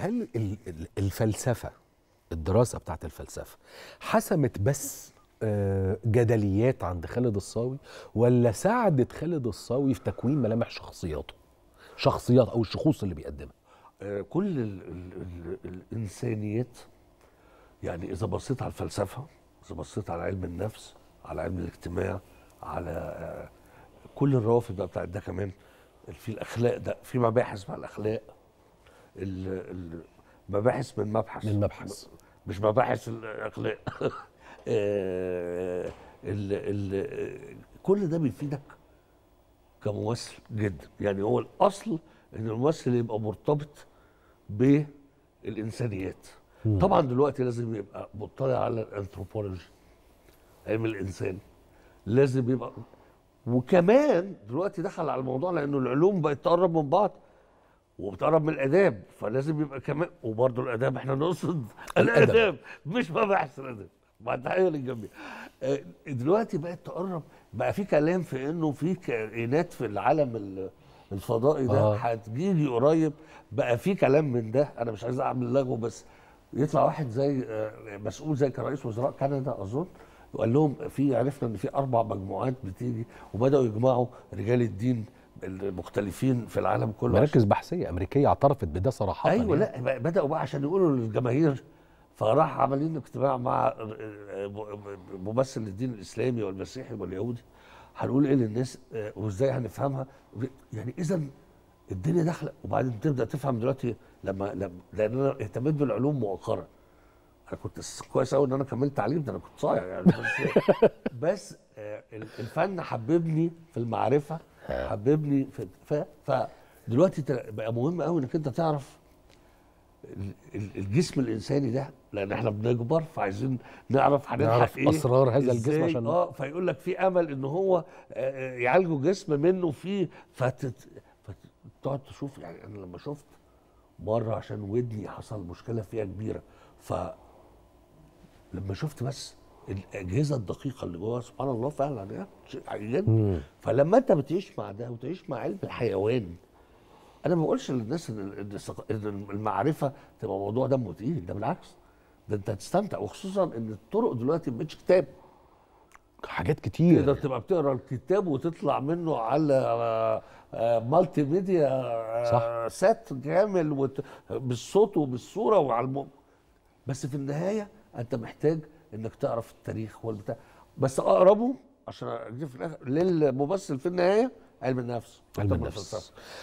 هل ال- ال- الفلسفه الدراسه بتاعت الفلسفه حسمت بس آه، جدليات عند خالد الصاوي ولا ساعدت خالد الصاوي في تكوين ملامح شخصياته شخصيات او الشخوص اللي بيقدمها آه، كل ال ال ال الانسانيات يعني اذا بصيت على الفلسفه اذا بصيت على علم النفس على علم الاجتماع على آه، كل الروافد بقى بتاعت ده كمان في الاخلاق ده في مباحث مع الاخلاق ال- ال- مباحث من مبحث من مبحث. مش مباحث الاخلاق آه، ال ال كل ده بيفيدك كممثل جدا يعني هو الاصل ان الممثل يبقى مرتبط بالانسانيات طبعا دلوقتي لازم يبقى مطلع على الانثروبولوجي علم الانسان لازم يبقى وكمان دلوقتي دخل على الموضوع لانه العلوم بقت تقرب من بعض وبتقرب من الاداب فلازم يبقى كمان وبرضه الاداب احنا نقصد الأدب. الاداب مش مباحث الاداب مع التحيه للجميع آه، دلوقتي بقت تقرب بقى في كلام في انه في كائنات في العالم ال- الفضائي ده آه. هتجيلي قريب بقى في كلام من ده انا مش عايز اعمل لغو بس يطلع واحد زي آه، مسؤول زي كان رئيس وزراء كندا اظن وقال لهم في عرفنا ان في اربع مجموعات بتيجي وبداوا يجمعوا رجال الدين المختلفين في العالم كله عشان- مراكز بحثيه امريكيه اعترفت بده صراحه ايوه يعني. لا بقى- بداوا بقى عشان يقولوا للجماهير فراح عاملين اجتماع مع ممثل الدين الاسلامي والمسيحي واليهودي هنقول ايه للناس آه، وازاي هنفهمها يعني اذا الدنيا داخله وبعدين تبدا تفهم دلوقتي لما لما لان انا اهتميت بالعلوم مؤخرا انا كنت س- كويس قوي ان انا كملت تعليم ده انا كنت صايع يعني بس, بس آه، ال- الفن حببني في المعرفه حببني في ف- فدلوقتي تل- بقى مهم قوي انك انت تعرف ال- ال- الجسم الانساني ده لان احنا بنكبر فعايزين نعرف هنلحق نعرف ايه أسرار هذا الجسم إزاي؟ عشان- اه فيقول لك في امل ان هو آه، آه، يعالجوا جسم منه فيه فتت فتقعد تشوف يعني انا لما شفت مره عشان ودني حصل مشكله فيها كبيره ف لما شفت بس الاجهزه الدقيقه اللي جواها سبحان الله فعلا يعني شيء عجيب فلما انت بتعيش مع ده وتعيش مع علم الحيوان انا ما بقولش للناس ان ال- إن الثق- إن المعرفه تبقى موضوع دمه تقيل ده بالعكس ده انت هتستمتع وخصوصا ان الطرق دلوقتي ما بقتش كتاب حاجات كتير تقدر تبقى بتقرا الكتاب وتطلع منه على آه، آه، مالتي ميديا آه، سات كامل وت- بالصوت وبالصوره وعلى الم... بس في النهايه انت محتاج انك تعرف التاريخ والبتاع بس اقربه عشان اجيب في الاخر للممثل في النهايه علم النفس علم أكتر من النفس الفلسفة.